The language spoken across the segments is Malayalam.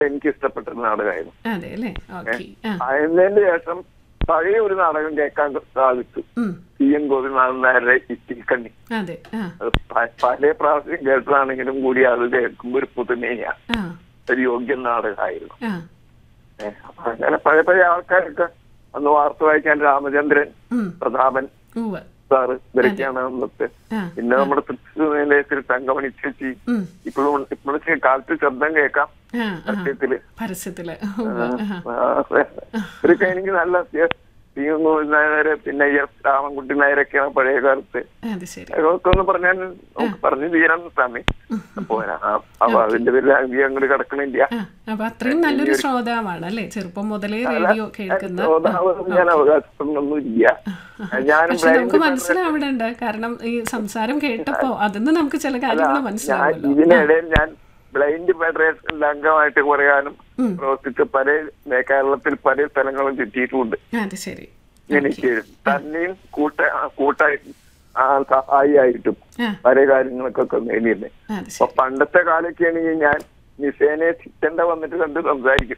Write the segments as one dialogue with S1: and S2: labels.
S1: എനിക്ക് ഇഷ്ടപ്പെട്ട ഒരു നാടകമായിരുന്നു
S2: അതെ അല്ലേ ഓക്കെ ആ
S1: അതിന് ശേഷം പഴയ ഒരു നാടകം കേൾക്കാൻ സാധിച്ചു
S2: ഉം.
S1: സി എൻ ഗോപിനാഥൻ നായരുടെ ഇത്തിരിക്കണ്ണി
S2: അതെ ആ
S1: അത് പ- പല പ്രാവശ്യം കേട്ടതാണെങ്കിലും കൂടി അത് കേൾക്കുമ്പോൾ ഒരു പുതുമയാ
S2: ആ
S1: ഒരു യോഗ്യ നാടകമായിരുന്നു
S2: ആ
S1: ഏഹ് അപ്പൊ അങ്ങനെ പഴയ പഴയ ആൾക്കാരൊക്കെ അന്ന് വാർത്ത വായിക്കാൻ രാമചന്ദ്രൻ
S2: ഉം.
S1: പ്രതാപൻ
S2: ഉവ്വ്
S1: സാറ് ഇവരൊക്കെയാണ് അന്നത്തെ
S2: ആ
S1: പിന്നെ നമ്മുടെ തൃശ്ശൂർ നിലയത്തിൽ തങ്കമണി ചേച്ചി
S2: ഉം.
S1: ഇപ്പോഴും ഇപ്പോഴത്തെ കാലത്ത് ശബ്ദം കേൾക്കാം
S2: ആ ആ
S1: സത്യത്തില്
S2: പരസ്യത്തില് ഉവ്വ് ആ
S1: ആ, ഇവരൊക്കെ എനിക്ക് നല്ല അത്യാവശ്യം പി എം നായര് പിന്നെ എസ് രാമൻകുട്ടി നായരൊക്കെയാണ് പഴയ കാലത്ത്
S2: അത് ശരി
S1: അതൊക്കെ ഒന്ന് പറഞ്ഞാൽ നമുക്ക് പറഞ്ഞു തീരാൻ സമയം പോരാ ആ, അപ്പൊ അതിന്റെ പേരിൽ അധികം അങ്ങോട്ട് കിടക്കണില്ല
S2: ആ അപ്പൊ അത്രയും നല്ലൊരു ശ്രോതാവാണ് അല്ലേ ചെറുപ്പം മുതലേ റേഡിയോ കേൾക്കുന്ന
S1: ശ്രോതാവ് ഞാൻ അവകാശപ്പെടുന്നൊന്നും ഇല്ല ഞാനും
S2: പക്ഷെ നമുക്ക്
S1: blind
S2: മനസ്സിലാവിടുണ്ട് കാരണം ഈ സംസാരം കേട്ടപ്പോ അതിന്ന് നമുക്ക് ചില കാര്യങ്ങൾ
S1: ഞാൻ
S2: മനസ്സിലാവല്ലോ
S1: ഇതിനിടയിൽ ഞാൻ ബ്ലൈൻഡ് ഫെഡറേഷനിലെ അംഗമായിട്ട് കുറയാനും പ്രവർത്തിച്ച് പല കേരളത്തിൽ പല സ്ഥലങ്ങളും ചുറ്റിയിട്ടുമുണ്ട്
S2: അത് ശരി
S1: എനിക്ക് തന്നെയും കൂട്ട കൂട്ടായി ആ, സഹായിയായിട്ടും
S2: ആ
S1: പല കാര്യങ്ങൾക്കൊക്കെ നേടിയത്
S2: അത്
S1: അപ്പൊ
S2: ശരി
S1: പണ്ടത്തെ കാലൊക്കെ ആണെങ്കിൽ ഞാൻ നിസേനെ ചിറ്റണ്ട വന്നിട്ട് കണ്ട് സംസാരിക്കും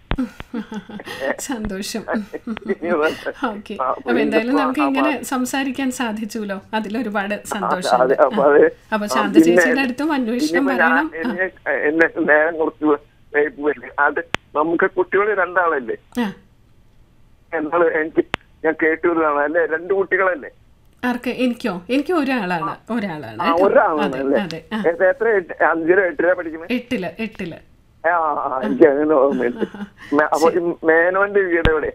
S2: സന്തോഷം
S1: ഇനി വന്ന്
S2: ഓക്കെ
S1: ആ,
S2: അപ്പൊ എന്തായാലും
S1: ഇന്നിപ്പോ
S2: നമുക്ക്
S1: ആ
S2: ഇങ്ങനെ സംസാരിക്കാൻ സാധിച്ചുല്ലോ അതിലൊരുപാട്
S1: അതെ,
S2: സന്തോഷം
S1: അപ്പൊ അത്
S2: അപ്പൊ
S1: ആ,
S2: ശാന്ത
S1: പിന്നെ
S2: ചേച്ചിയുടെ അടുത്തും അന്വേഷണം
S1: ഇനിയിപ്പോ ഞാൻ
S2: പറയണം
S1: എന്നെ എന്നെ നേരം കുറച്ച് വൈകിപ്പോയില്ലേ. അത് നമുക്ക് കുട്ടികൾ രണ്ടാളല്ലേ
S2: ആ
S1: എന്നാള് എനിക്ക് ഞാൻ കേട്ടുള്ളതാണ് അല്ലേ രണ്ട് കുട്ടികളല്ലേ
S2: ആർക്ക് എനിക്കോ എനിക്ക് ഒരാളാണ് ഒരാളാണ്
S1: ആ
S2: കേട്ടോ.
S1: ഒരാളാണ്
S2: അതെ
S1: അല്ലേ
S2: അതെ ആ
S1: എത്ര- എത്ര എട്ട്- അഞ്ചിലോ എട്ടിലോ പഠിക്കുന്നത്
S2: എട്ടില് എട്ടില്
S1: ആ ആ, എനിക്ക് അങ്ങനെ ഓർമ്മയില്ല മേ- അപ്പൊ ഈ മേനോന്റെ വീട് എവിടെ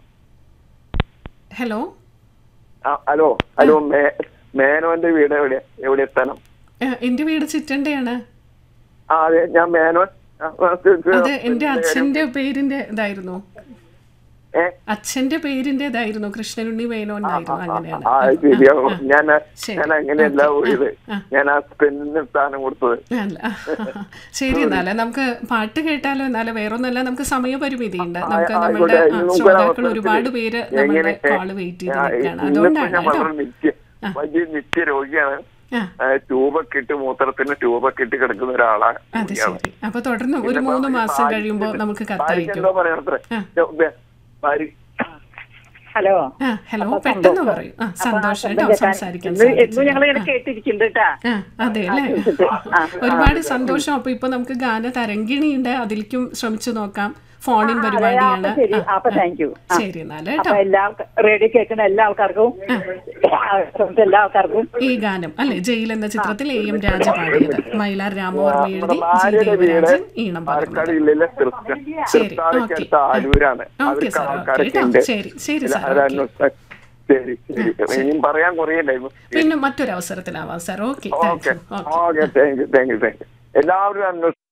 S2: ഹലോ
S1: ആ, ഹലോ ഹലോ മേ മേനോന്റെ വീട് എവിടെ എവിടെ സ്ഥലം
S2: ആ, എന്റെ വീട് ചിറ്റണ്ടയാണ്
S1: ആ അതെ ഞാൻ മേനോൻ ആ, ആ, തി- തി-
S2: അത് എന്റെ അച്ഛന്റെ പേരിന്റെ ഇതായിരുന്നു
S1: ഏ?
S2: അച്ഛന്റെ പേരിന്റെ ഇതായിരുന്നു കൃഷ്ണനുണ്ണി മേനോൻ എന്നായിരുന്നു അങ്ങനെയാണ്
S1: ആ ശരിയാ ഞാൻ
S2: ശരി.
S1: ഞാൻ അങ്ങനെയല്ല പോയത്
S2: ആ.
S1: ഞാൻ ആ പെണ്ണിന് സ്ഥാനം കൊടുത്തത്
S2: അല്ല ശരി എന്നാല് നമുക്ക് പാട്ട് കേട്ടാലോ എന്നാല് വേറൊന്നല്ല നമുക്ക് സമയപരിമിതി ഉണ്ട് നമുക്ക്
S1: ആ,
S2: നമ്മളുടെ
S1: ആയിക്കോട്ടെ.
S2: ആ,
S1: ഇനി നമുക്ക്
S2: ശ്രോതാക്കൾ
S1: ഒരു
S2: ഒരുപാട്
S1: അവസരത്തില്
S2: പേര് നമ്മളുടെ
S1: എങ്ങനെ-
S2: കോള് വെയിറ്റ് ചെയ്ത്
S1: ആ,
S2: നിൽക്കുകയാണ്
S1: ഇന്നിപ്പോ
S2: അതുകൊണ്ടാണ്
S1: ഞാൻ
S2: കേട്ടോ
S1: വളരെ നിത്യ വലിയ നിത്യ രോഗിയാണ്
S2: ആ
S1: ആ, ട്യൂബൊക്കെ ഇട്ട് മൂത്രത്തിന് ട്യൂബൊക്കെ ഇട്ട് കിടക്കുന്ന ഒരാളാണ്
S2: അത് ശരി അപ്പൊ തുടർന്ന് ഒരു മൂന്ന് മാസം കഴിയുമ്പോൾ നമുക്ക് കത്തയക്കും
S1: എന്തോ പറയണത്രേ
S2: ആ.
S1: ഭാര്യ
S3: ഹലോ
S2: ആ ഹലോ പെട്ടെന്ന് പറയൂ ആ സന്തോഷം കേട്ടോ സംസാരിക്കാൻ
S3: ഇന്ന് എന്നും
S2: സാധിച്ചത്.
S3: ഞങ്ങൾ ഇങ്ങനെ കേട്ടിരിക്കുന്നുണ്ട് കേട്ടാ
S2: ആ അതെ അല്ലേ
S3: ആ.
S2: ഒരുപാട് സന്തോഷം അപ്പൊ ഇപ്പൊ നമുക്ക് ഗാന തരംഗിണിയുണ്ട് അതിലേക്കും ശ്രമിച്ചു നോക്കാം ഫോണിൻ പരിപാടിയാണ്
S3: അപ്പൊ ശരി
S2: ആ,
S3: അപ്പൊ
S2: ആ.
S3: താങ്ക് യു
S2: ശരി എന്നാല്
S3: അപ്പൊ
S2: കേട്ടോ
S3: എല്ലാ റേഡിയോ കേൾക്കുന്ന എല്ലാ ആൾക്കാർക്കും ശ്രമിച്ച എല്ലാ ആൾക്കാർക്കും
S2: ഈ ഗാനം അല്ലെ ജയിൽ എന്ന ചിത്രത്തിൽ എ എം രാജ പാടിയത് മൈലാർ രാമവർമ്മ എഴുതി ജി
S1: ഭാര്യയുടെ വീട്
S2: ദേവരാജൻ ഈണം
S1: പാലക്കാട്
S2: പകർന്നത്
S1: ജില്ലയിലെ
S2: ശരി,
S1: തൃത്താലയ്ക്കടുത്ത
S2: ഓക്കേ.
S1: ആലൂരാണ്
S2: ഓക്കെ
S1: അവർക്ക്
S2: സാർ ഓക്കെ
S1: ആൾക്കാരൊക്കെ
S2: കേട്ടോ
S1: ഉണ്ട്
S2: ശരി ശരി
S1: ഇല്ല,
S2: സാർ
S1: അതാണ്
S2: ഓക്കെ
S1: ശരി ശരി ഇനിയും പറയാൻ കുറയണ്ടായിരുന്നു
S2: പിന്നെ മറ്റൊരു അവസരത്തിലാവാം sir okay thank
S1: okay
S2: you okay
S1: okay thank you thank you thank you എല്ലാവരും അന്വേഷിച്ചു